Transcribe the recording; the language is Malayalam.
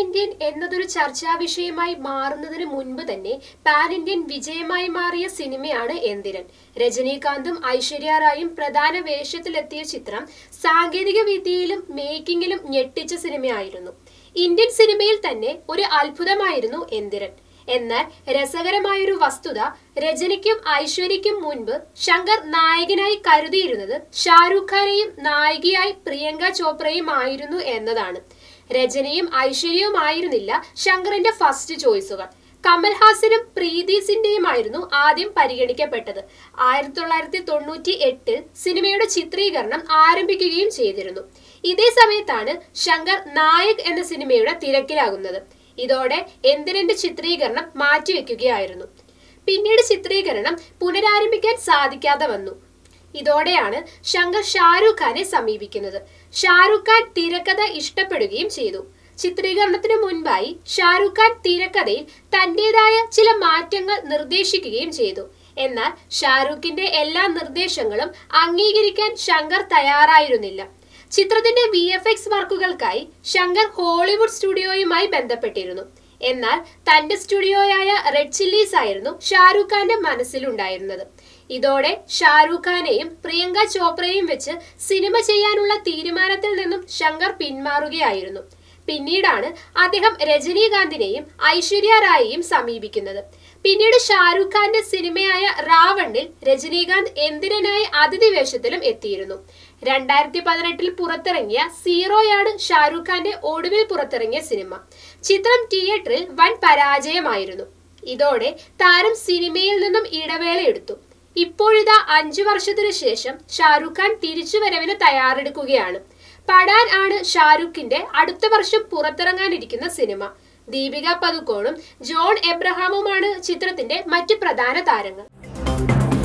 ഇന്ത്യൻ എന്നതൊരു ചർച്ചാ വിഷയമായി മാറുന്നതിന് മുൻപ് തന്നെ പാൻ ഇന്ത്യൻ വിജയമായി മാറിയ സിനിമയാണ് എന്തിരൻ രജനീകാന്തും ഐശ്വര്യ റായും പ്രധാന വേഷത്തിലെത്തിയ ചിത്രം സാങ്കേതിക വിദ്യയിലും മേക്കിങ്ങിലും ഞെട്ടിച്ച സിനിമയായിരുന്നു ഇന്ത്യൻ സിനിമയിൽ തന്നെ ഒരു അത്ഭുതമായിരുന്നു എന്തിരൻ എന്നാൽ രസകരമായൊരു വസ്തുത രജനിക്കും ഐശ്വര്യയ്ക്കും മുൻപ് ശങ്കർ നായകനായി കരുതിയിരുന്നത് ഷാരൂഖ് ഖാനെയും നായികയായി പ്രിയങ്ക ചോപ്രയും ആയിരുന്നു എന്നതാണ് രജനിയും ഐശ്വര്യവുമായിരുന്നില്ല ശങ്കറിന്റെ ഫസ്റ്റ് ചോയ്സുകൾ കമൽഹാസനും പ്രീതി സിന്റെയുമായിരുന്നു ആദ്യം പരിഗണിക്കപ്പെട്ടത് ആയിരത്തി തൊള്ളായിരത്തി തൊണ്ണൂറ്റി എട്ടിൽ സിനിമയുടെ ചിത്രീകരണം ആരംഭിക്കുകയും ചെയ്തിരുന്നു ഇതേ സമയത്താണ് ശങ്കർ നായക് എന്ന സിനിമയുടെ തിരക്കിലാകുന്നത് ഇതോടെ എന്തിരന്റെ ചിത്രീകരണം മാറ്റിവെക്കുകയായിരുന്നു പിന്നീട് ചിത്രീകരണം പുനരാരംഭിക്കാൻ സാധിക്കാതെ വന്നു ഇതോടെയാണ് ശങ്കർ ഷാരൂഖ് ഖാനെ സമീപിക്കുന്നത് ഷാരൂഖ് ഖാൻ തിരക്കഥ ഇഷ്ടപ്പെടുകയും ചെയ്തു ചിത്രീകരണത്തിന് മുൻപായി ഷാരൂഖ് ഖാൻ തിരക്കഥയിൽ തന്റേതായ ചില മാറ്റങ്ങൾ നിർദ്ദേശിക്കുകയും ചെയ്തു എന്നാൽ ഷാരൂഖിന്റെ എല്ലാ നിർദ്ദേശങ്ങളും അംഗീകരിക്കാൻ ശങ്കർ തയ്യാറായിരുന്നില്ല ചിത്രത്തിന്റെ വി എഫ് എക്സ് വർക്കുകൾക്കായി ശങ്കർ ഹോളിവുഡ് സ്റ്റുഡിയോയുമായി ബന്ധപ്പെട്ടിരുന്നു എന്നാൽ തന്റെ സ്റ്റുഡിയോയായ റെഡ് ചില്ലീസ് ആയിരുന്നു ഷാരൂഖ് ഖാന്റെ മനസ്സിലുണ്ടായിരുന്നത് ഇതോടെ ഷാരൂഖ് ഖാനെയും പ്രിയങ്ക ചോപ്രയെയും വെച്ച് സിനിമ ചെയ്യാനുള്ള തീരുമാനത്തിൽ നിന്നും ശങ്കർ പിന്മാറുകയായിരുന്നു പിന്നീടാണ് അദ്ദേഹം രജനീകാന്തിനെയും ഐശ്വര്യ റായിയെയും സമീപിക്കുന്നത് പിന്നീട് ഷാരൂഖ് ഖാന്റെ സിനിമയായ റാവണിൽ രജനീകാന്ത് എന്തിരനായി അതിഥി വേഷത്തിലും എത്തിയിരുന്നു രണ്ടായിരത്തി പതിനെട്ടിൽ പുറത്തിറങ്ങിയ സീറോയാണ് ഷാരൂഖ് ഖാന്റെ ഒടുവിൽ പുറത്തിറങ്ങിയ സിനിമ ചിത്രം തിയേറ്ററിൽ വൻ പരാജയമായിരുന്നു ഇതോടെ താരം സിനിമയിൽ നിന്നും ഇടവേള എടുത്തു ഇപ്പോഴിതാ അഞ്ചു വർഷത്തിനു ശേഷം ഷാരൂഖ് ഖാൻ തിരിച്ചുവരവിന് തയ്യാറെടുക്കുകയാണ് പഠാൻ ആണ് ഷാരൂഖിന്റെ അടുത്ത വർഷം പുറത്തിറങ്ങാനിരിക്കുന്ന സിനിമ ദീപിക പതുക്കോണും ജോൺ എബ്രഹാമുമാണ് ചിത്രത്തിന്റെ മറ്റ് പ്രധാന താരങ്ങൾ